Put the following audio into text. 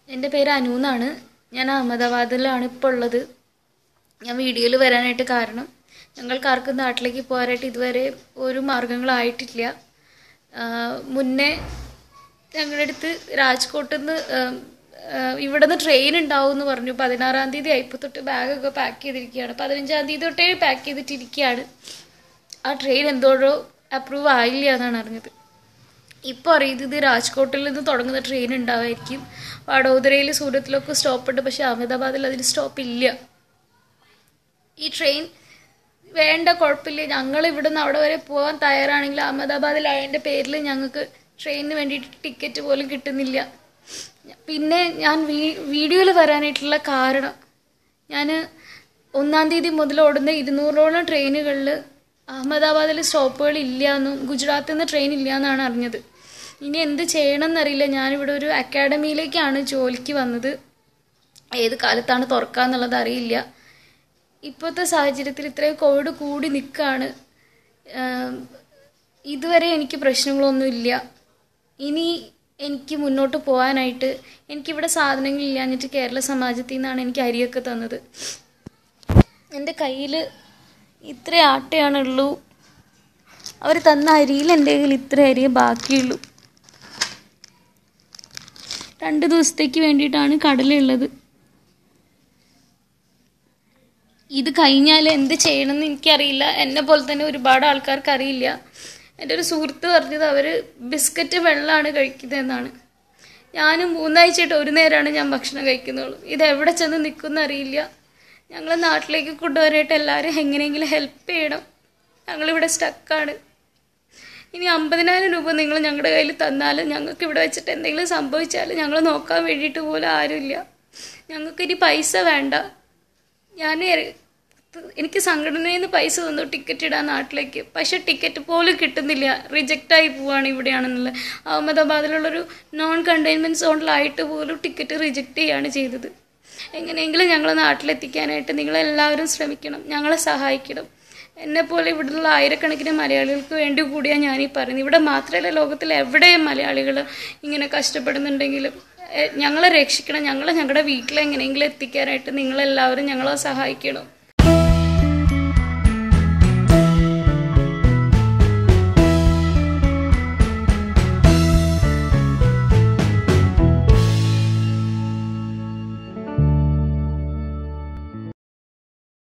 എൻ്റെ പേര് അനു എന്നാണ് ഞാൻ അഹമ്മദാബാദിലാണ് ഇപ്പോൾ ഉള്ളത് ഞാൻ വീഡിയോയിൽ വരാനായിട്ട് കാരണം ഞങ്ങൾക്ക് ആർക്കും നാട്ടിലേക്ക് പോകാനായിട്ട് ഇതുവരെ ഒരു മാർഗങ്ങളായിട്ടില്ല ആഹ് മുന്നേ ഞങ്ങളുടെ അടുത്ത് രാജ്കോട്ടിൽ നിന്ന് ഇവിടെ നിന്ന് ട്രെയിൻ ഉണ്ടാവും എന്ന് പറഞ്ഞു പതിനാറാം തീയതി ആയിപ്പോൾ തൊട്ട് ബാഗൊക്കെ പാക്ക് ചെയ്തിരിക്കുകയാണ് പതിനഞ്ചാം തീയതി തൊട്ടേ പാക്ക് ചെയ്തിട്ടിരിക്കുകയാണ് ആ ട്രെയിൻ എന്തോഴോ അപ്രൂവ് ആയില്ല എന്നാണ് അറിഞ്ഞത് ഇപ്പോൾ അറിയുന്നത് രാജ്കോട്ടിൽ നിന്ന് തുടങ്ങുന്ന ട്രെയിൻ ഉണ്ടാവുമായിരിക്കും വഡോദരയിൽ സൂരത്തിലൊക്കെ സ്റ്റോപ്പ് ഉണ്ട് പക്ഷേ അഹമ്മദാബാദിൽ അതിന് സ്റ്റോപ്പ് ഇല്ല ഈ ട്രെയിൻ വേണ്ട കുഴപ്പമില്ല ഞങ്ങൾ ഇവിടെ നിന്ന് അവിടെ വരെ പോകാൻ തയ്യാറാണെങ്കിൽ അഹമ്മദാബാദിലായതിൻ്റെ പേരിൽ ഞങ്ങൾക്ക് ട്രെയിനിന് വേണ്ടിയിട്ട് ടിക്കറ്റ് പോലും കിട്ടുന്നില്ല പിന്നെ ഞാൻ വീ വീഡിയോയിൽ വരാനായിട്ടുള്ള കാരണം ഞാൻ ഒന്നാം തീയതി മുതൽ ഓടുന്ന ഇരുന്നൂറോളം ട്രെയിനുകളിൽ അഹമ്മദാബാദിൽ സ്റ്റോപ്പുകൾ ഇല്ല എന്നും ഗുജറാത്തിൽ നിന്ന് ട്രെയിൻ ഇല്ല എന്നാണ് അറിഞ്ഞത് ഇനി എന്ത് ചെയ്യണം എന്നറിയില്ല ഞാനിവിടെ ഒരു അക്കാഡമിയിലേക്കാണ് ജോലിക്ക് വന്നത് ഏത് കാലത്താണ് തുറക്കുക എന്നുള്ളത് അറിയില്ല ഇപ്പോഴത്തെ സാഹചര്യത്തിൽ ഇത്രയും കോവിഡ് കൂടി നിൽക്കുകയാണ് ഇതുവരെ എനിക്ക് പ്രശ്നങ്ങളൊന്നുമില്ല ഇനി എനിക്ക് മുന്നോട്ട് പോകാനായിട്ട് എനിക്കിവിടെ സാധനങ്ങളില്ലാഞ്ഞിട്ട് കേരള സമാജത്തിൽ നിന്നാണ് എനിക്ക് അരിയൊക്കെ തന്നത് എൻ്റെ കയ്യിൽ ഇത്ര ആട്ടയാണുള്ളൂ അവർ തന്ന അരിയിൽ എൻ്റെ കയ്യിൽ ഇത്ര അരിയെ ബാക്കിയുള്ളൂ രണ്ട് ദിവസത്തേക്ക് വേണ്ടിയിട്ടാണ് കടലുള്ളത് ഇത് കഴിഞ്ഞാൽ എന്ത് ചെയ്യണമെന്ന് എനിക്കറിയില്ല എന്നെ പോലെ തന്നെ ഒരുപാട് ആൾക്കാർക്ക് അറിയില്ല എൻ്റെ ഒരു സുഹൃത്ത് പറഞ്ഞത് അവർ ബിസ്ക്കറ്റ് വെള്ളമാണ് കഴിക്കുന്നതെന്നാണ് ഞാനും മൂന്നാഴ്ചയായിട്ട് ഒരു നേരമാണ് ഞാൻ ഭക്ഷണം കഴിക്കുന്നുള്ളൂ ഇത് എവിടെ ചെന്ന് നിൽക്കുമെന്ന് അറിയില്ല ഞങ്ങൾ നാട്ടിലേക്ക് കൊണ്ടുവരാനായിട്ട് എല്ലാവരും എങ്ങനെയെങ്കിലും ഹെൽപ്പ് ചെയ്യണം ഞങ്ങളിവിടെ സ്റ്റക്കാണ് ഇനി അമ്പതിനായിരം രൂപ നിങ്ങൾ ഞങ്ങളുടെ കയ്യിൽ തന്നാലും ഞങ്ങൾക്ക് ഇവിടെ വെച്ചിട്ട് എന്തെങ്കിലും സംഭവിച്ചാൽ ഞങ്ങൾ നോക്കാൻ വേണ്ടിയിട്ട് പോലും ആരുമില്ല ഞങ്ങൾക്ക് ഇനി പൈസ വേണ്ട ഞാൻ എനിക്ക് സംഘടനയിൽ നിന്ന് പൈസ തന്നു ടിക്കറ്റ് ഇടാൻ നാട്ടിലേക്ക് പക്ഷെ ടിക്കറ്റ് പോലും കിട്ടുന്നില്ല റിജക്റ്റായി പോവാണ് ഇവിടെയാണെന്നുള്ളത് അഹമ്മദാബാദിലുള്ളൊരു നോൺ കണ്ടെയ്ൻമെൻറ്റ് സോണിലായിട്ട് പോലും ടിക്കറ്റ് റിജക്റ്റ് ചെയ്യുകയാണ് ചെയ്തത് എങ്ങനെയെങ്കിലും ഞങ്ങളെ നാട്ടിലെത്തിക്കാനായിട്ട് നിങ്ങളെല്ലാവരും ശ്രമിക്കണം ഞങ്ങളെ സഹായിക്കണം എന്നെപ്പോലെ ഇവിടെയുള്ള ആയിരക്കണക്കിന് മലയാളികൾക്ക് വേണ്ടി കൂടിയാണ് ഞാനീ പറയുന്നത് ഇവിടെ മാത്രമല്ല ലോകത്തിൽ എവിടെയും മലയാളികൾ ഇങ്ങനെ കഷ്ടപ്പെടുന്നുണ്ടെങ്കിലും ഞങ്ങളെ രക്ഷിക്കണം ഞങ്ങളെ ഞങ്ങളുടെ വീട്ടിലെങ്ങനെയെങ്കിലും എത്തിക്കാനായിട്ട് നിങ്ങളെല്ലാവരും ഞങ്ങളെ സഹായിക്കണം